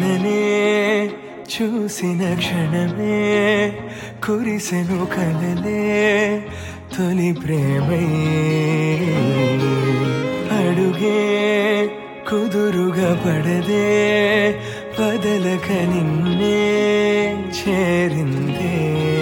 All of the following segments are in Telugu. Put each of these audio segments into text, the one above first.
తననే చూసిన క్షణమే కురిసెను కలలే తొలి ప్రేమై అడుగే కుదురుగా పడదే వదలక నిన్నే చేరిందే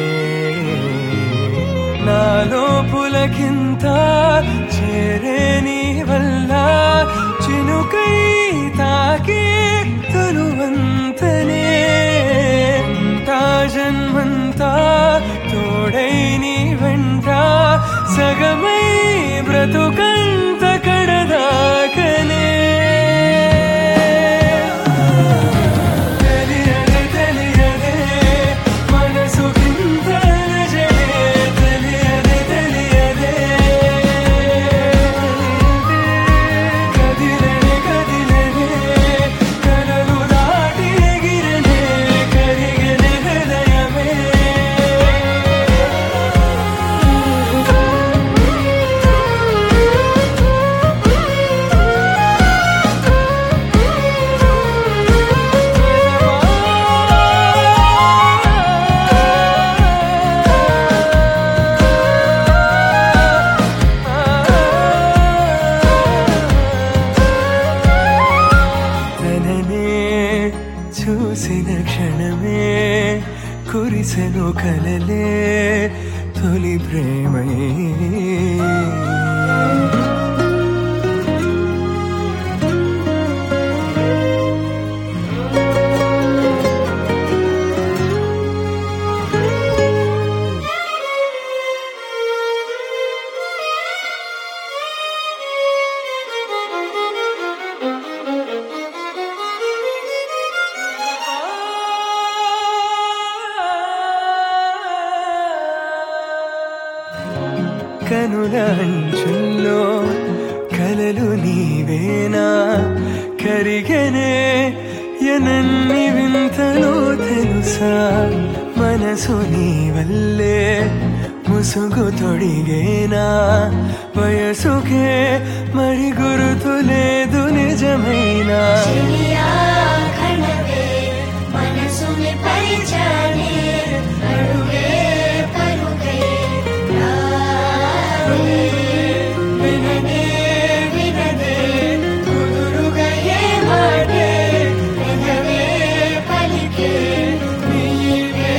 నాలో పులకింత చేరే నీ వల్ల చినుకై తాకే తనువంతనే తా జన్మంతా తోడై నీ వెంట సగమై బ్రతుకంత కడదాకనే తెలియదే తెలియదే మనసు కింద నజరే తెలియదే తెలియదే కదిలనే కదిలనే కలలు దాటి ఎగిరనే కరిగనే హృదయమే తననే చూసిన క్షణమే కురిసెను కలలే తొలి ప్రేమై కనుల అంచుల్లో కలలు నీవేనా కరిగనే ఎనన్ని వింతలో తెలుసా మనసు నీ వల్లే ముసుగు తొడిగేనా వయసుకే మరి గురుతు లేదు నిజమైనా చెలియా కణవే మనసుని పరిచనే అడుగే పరుగే రావే వినదే వినదే కుదురుగా ఏ మాటే వినవే పలికే నీవే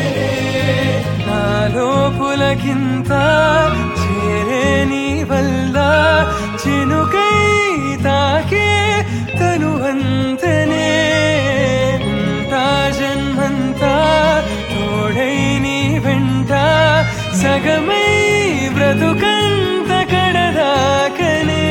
నాలో పులకింత చేరే నీ వల్ల చినుకై తాకే తనువంతనే ఉంటా జన్మంతా తోడై నీ వెంట సగమై బ్రతుకంత కడదాకనే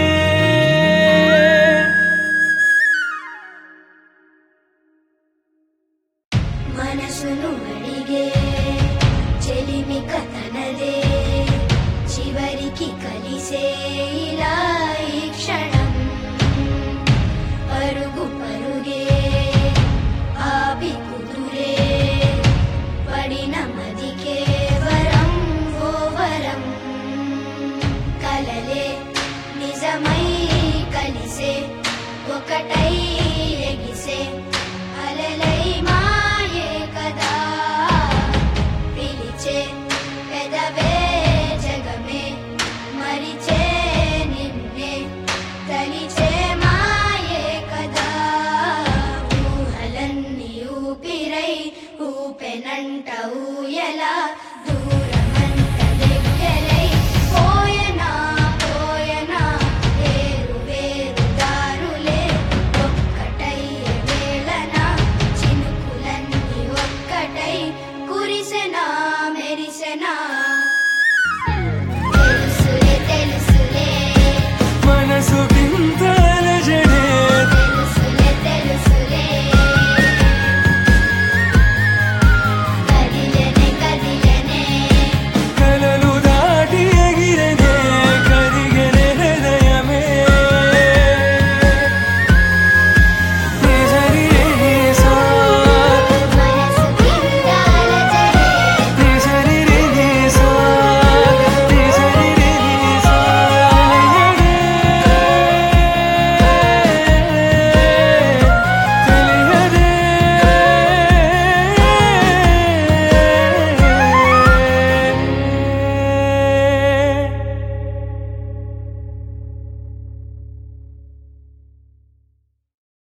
మనసును అడిగే చెలిమి కథనదే చివరికి కలిసే ఇలా ఈ క్షణం పరుగు పరుగే ఆపి కుదురే పడిన మదికే వరం ఓ వరం కలలే నిజమై కలిసే ఒకటై